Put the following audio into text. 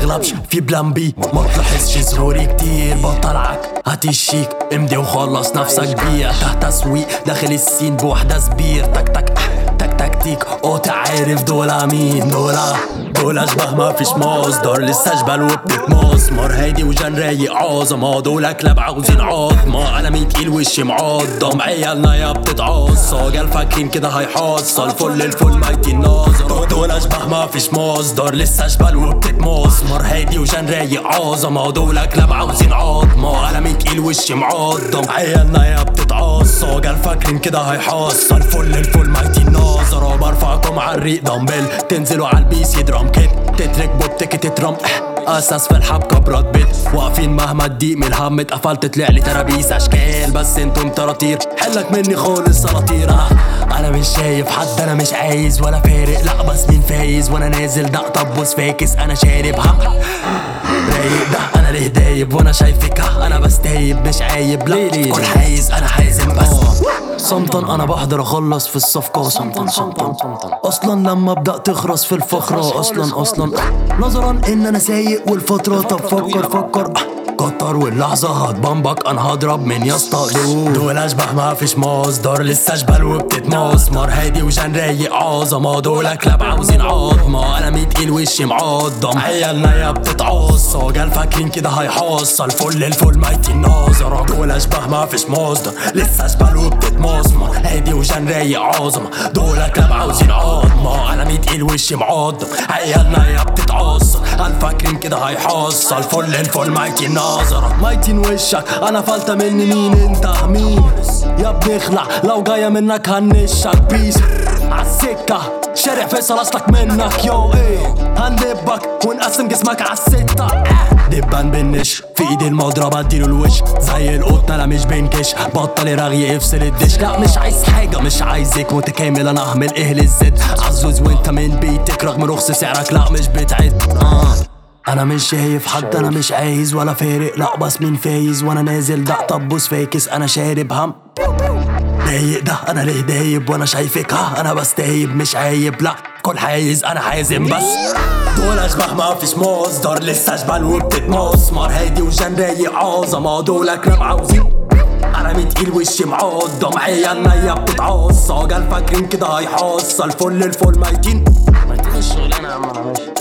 تغلبش في بلان بي ما تلاحظش ظهوري كتير بطلعك هات الشيك امضي وخلص نفسك بيع تحت تسويق داخل السين بوحدة سبير تك تك تك تكتيك قاطع عارف دولا مين دولا دول اشبه ما فيش مصدر لسه جبل وبتتمسمر هادي وجن رايق عظمة دول كلاب عاوزين عظمة قلمي تقيل وشي معضم عيالنا يا بتتعصى جال فاكرين كده هيحصل فل الفل ميتي النظرة دول اشبه ما فيش مصدر لسه جبل وبتتمسمر هادي وجن رايق عظمة دول كلاب عاوزين عظمة قلمي تقيل وشي معضم عيالنا يا بتتعصى جال فاكرين كده هيحصل فل الفل ميتي النظرة برفعكم عالريق دمبل تنزلوا عالبيس يدرم كيت تترك بوب تيكي تترم اساس في الحبكة براد بيت واقفين مهما تضيق من الهم اتقفلت طلع لي ترابيس اشكال بس انتم طراطير حلك مني خالص سلاطير انا انا مش شايف حد انا مش عايز ولا فارق لا بس مين فايز وانا نازل ده طب بص فاكس انا شارب ها رايق ده انا ليه دايب وانا شايفك ها انا بستايب مش عايب لا في كل حايز انا حازم بس صمتا انا بحضر اخلص في الصفقة صمتا صمتا اصلا لما ابدا تخرس في الفقرة اصلا اصلا نظرا ان انا سايق والفترة طب فكر فكر كتر واللحظة هتبمبك انا هضرب من يا اسطى دول دول اشبه ما فيش مصدر لسه جبل وبتتمسمر هادي وجن رايق عظمة دول كلاب عاوزين عظمة انا تقيل وشي معضم عيالنا يا بتتعصى جال فاكرين كده هيحصل فل الفل ميتي النظرة دول اشبه ما فيش مصدر لسه جبل وبتتمسمر هادي وجن رايق عظمة دول كلاب عاوزين عظمة انا تقيل وشي معضم عيالنا يا بتتعصى قال فاكرين كده هيحصل فل الفل ميتي النظرة ميتين وشك انا فلتة مني مين انت مين يا ابني اخلع لو جاية منك هنشك بيس عالسكة شارع فيصل اصلك منك يو ايه هندبك ونقسم جسمك عالستة دبان بالنش في ايدي المضرب اديله الوش زي القطة انا مش بنكش بطل رغي افصل الدش لا مش عايز حاجة مش عايزك متكامل انا اهمل اهل الزد عزوز وانت من بيتك رغم رخص سعرك لا مش بتعد آه. انا مش شايف حد انا مش عايز ولا فارق لا بس مين فايز وانا نازل ده طب بص فاكس انا شارب هم ضايق ده انا ليه دايب وانا شايفك ها انا بستايب مش عايب لا كل حايز انا حازم بس دول اشبه ما فيش مصدر لسه جبل وبتتمسمر هادي وجن رايق عظمة دول كلام عاوزين انا تقيل وشي معضم عيالنا يا بتتعصى جال فاكرين كده هيحصل فل الفل ميتين ما تيجي الشغلانه يا عم انا ماشي